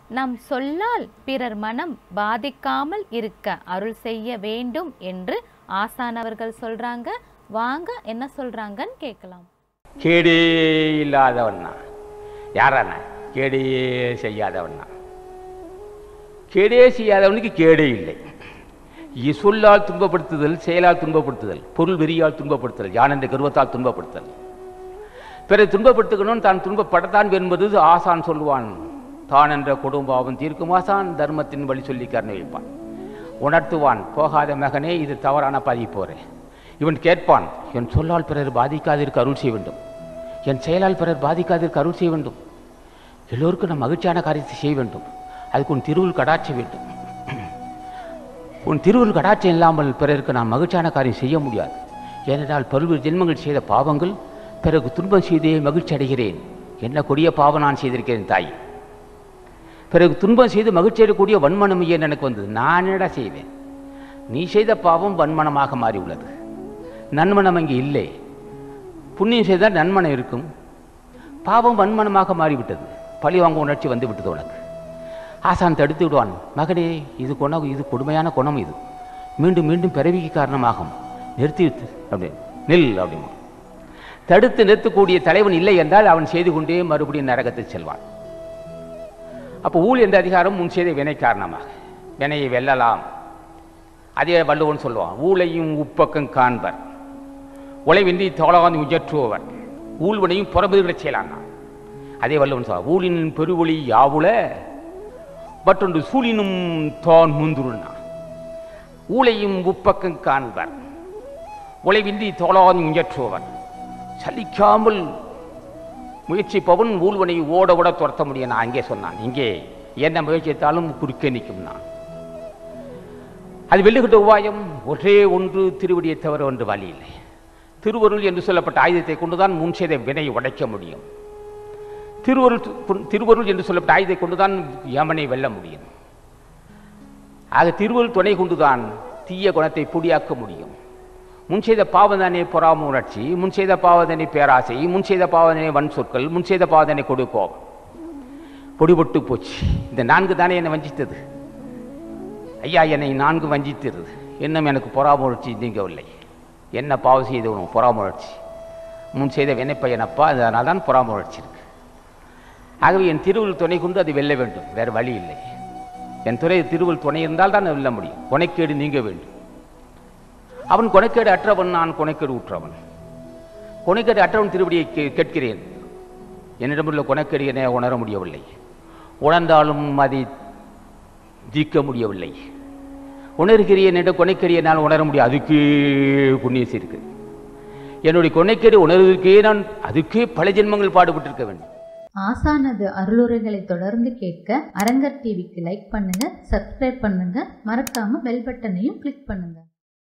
நம் சொல்லால் பிறர் மனம் பாதிக்காமல் இருக்க அருள் செய்ய வேண்டும் என்று ஆசானவர்கள் சொல்றாங்க வாங்க என்ன சொல்றாங்கன்னு கேட்கலாம் கேடே இல்லாதவன்னா யாராண்ணா கேடே செய்யாதவன்னா கேடே செய்யாதவனுக்கு கேடே இல்லை இ- சொல்லால் துன்பப்படுத்துதல் செயலால் துன்பப்படுத்துதல் பொருள் வெறியால் துன்பப்படுத்துதல் யான் என்ற கர்வத்தால் துன்பப்படுத்துதல் பிறரை துன்பப்படுத்துக்கணும் தான் துன்பப்படத்தான் என்பது ஆசான் சொல்லுவான் தான் என்ற குடும்பாவும் தீர்க்கும் ஆசான் தர்மத்தின் வழி சொல்லி கருணை வைப்பான் உணர்த்துவான் போகாத மகனே இது தவறான பாதி போறேன் இவன் கேட்பான் என் சொல்லால் பிறர் பாதிக்காதிருக்க அருள் செய்ய வேண்டும் என் செயலால் பிறர் பாதிக்காதிருக்க அருள் செய்ய வேண்டும் எல்லோருக்கும் நான் மகிழ்ச்சியான காரியத்தை செய்ய வேண்டும் அதுக்கு உன் திருவுள் கடாட்ச வேண்டும் உன் திருவுள் கடாட்சம் இல்லாமல் பிறருக்கு நான் மகிழ்ச்சியான காரியம் செய்ய முடியாது ஏனென்றால் பல்வேறு ஜென்மங்கள் செய்த பாவங்கள் பிறகு துன்பம் செய்தே மகிழ்ச்சி அடைகிறேன் என்ன கொடிய பாவம் நான் செய்திருக்கிறேன் தாய் பிறகு துன்பம் செய்து மகிழ்ச்சி அடையக்கூடிய வன்மனம் ஏன் எனக்கு வந்தது நான் என்னடா செய்வேன் நீ செய்த பாவம் வன்மனமாக மாறி உள்ளது நன்மனம் அங்கே இல்லை புண்ணியம் செய்தால் நன்மனம் இருக்கும் பாவம் வன்மனமாக மாறிவிட்டது பழி வாங்க உணர்ச்சி வந்து விட்டது உனக்கு ஆசான் தடுத்து விடுவான் மகனே இது குணம் இது கொடுமையான குணம் இது மீண்டும் மீண்டும் பிறவிக்கு காரணமாகும் நிறுத்தி விட்டு அப்படின்னு நில் அப்படின்னு தடுத்து நிறுத்தக்கூடிய தலைவன் இல்லை என்றால் அவன் செய்து கொண்டே மறுபடியும் நரகத்துக்கு செல்வான் அப்போ ஊழ் என்ற அதிகாரம் முன் செய்த வினை காரணமாக வினையை வெல்லலாம் அதே வள்ளுவன் சொல்லுவான் ஊழையும் உப்பக்கம் காண்பர் உழைவின்றி தோழாந்து உயற்றுவர் ஊழ்வனையும் புறம்புகளை செய்யலாம் அதே வள்ளுவன் சொல்லுவான் ஊழின் பெருவொளி யாவுல மற்றொன்று சூழினும் தான் முந்துருன்னா ஊழையும் உப்பக்கம் காண்பர் உழைவின்றி தோழாந்து உயற்றுவர் சலிக்காமல் முயற்சிப்பவன் ஊழ்வனை ஓட ஓட துரத்த முடியும் நான் அங்கே சொன்னான் இங்கே என்ன முயற்சித்தாலும் குறுக்கே நிற்கும் நான் அது வெல்லுகின்ற உபாயம் ஒரே ஒன்று திருவடியை தவிர ஒன்று வழி இல்லை திருவருள் என்று சொல்லப்பட்ட ஆயுதத்தை கொண்டுதான் முன் செய்த வினையை உடைக்க முடியும் திருவருள் து- திருவருள் என்று சொல்லப்பட்ட ஆயுதத்தை கொண்டுதான் யமனை வெல்ல முடியும் ஆக திருவருள் துணை கொண்டுதான் தீய குணத்தை பொடியாக்க முடியும் முன் செய்த பாவதனை பொறாம உணர்ச்சி முன் செய்த பாவதனை பேராசை முன் செய்த பாவதனை வன் சொற்கள் முன் செய்த பாவதனை கொடுக்கோம் பொடிபட்டு போச்சு இந்த நான்கு தானே என்னை வஞ்சித்தது ஐயா என்னை நான்கு வஞ்சித்தது இன்னும் எனக்கு பொறாம உணர்ச்சி நீங்கவில்லை என்ன பாவம் செய்தவனும் பொறாம உணர்ச்சி முன் செய்த வினைப்பையனப்பா அதனால் தான் பொறாம உணர்ச்சி இருக்கு ஆகவே என் திருவுள் துணை கொண்டு அதை வெல்ல வேண்டும் வேறு வழி இல்லை என் துறை திருவுள் துணை இருந்தால் தான் வெல்ல முடியும் கொனைக்கேடு நீங்க வேண்டும் அவன் கொனைக்கேடு அற்றவன் நான் கொனைக்கேடு உற்றவன் கொனைக்கேடு அற்றவன் திருவடியை கே- கேட்கிறேன் என்னிடமுள்ள கொனைக்கேடு என உணர முடியவில்லை உணர்ந்தாலும் அதை தீர்க்க முடியவில்லை உணர்கிறேன் என்ற கொனைக்கேடு என்னால் உணர முடியும் அதுக்கே புண்ணியம் இருக்கு என்னுடைய கொனைக்கேடு உணர்வதற்கே நான் அதுக்கே பல ஜென்மங்கள் பாடுபட்டிருக்க வேண்டும் ஆசானது அருளுரைகளை தொடர்ந்து கேட்க அரங்கர் டிவிக்கு லைக் பண்ணுங்க சப்ஸ்கிரைப் பண்ணுங்க மறக்காம பெல் பட்டனையும் கிளிக் பண்ணுங்க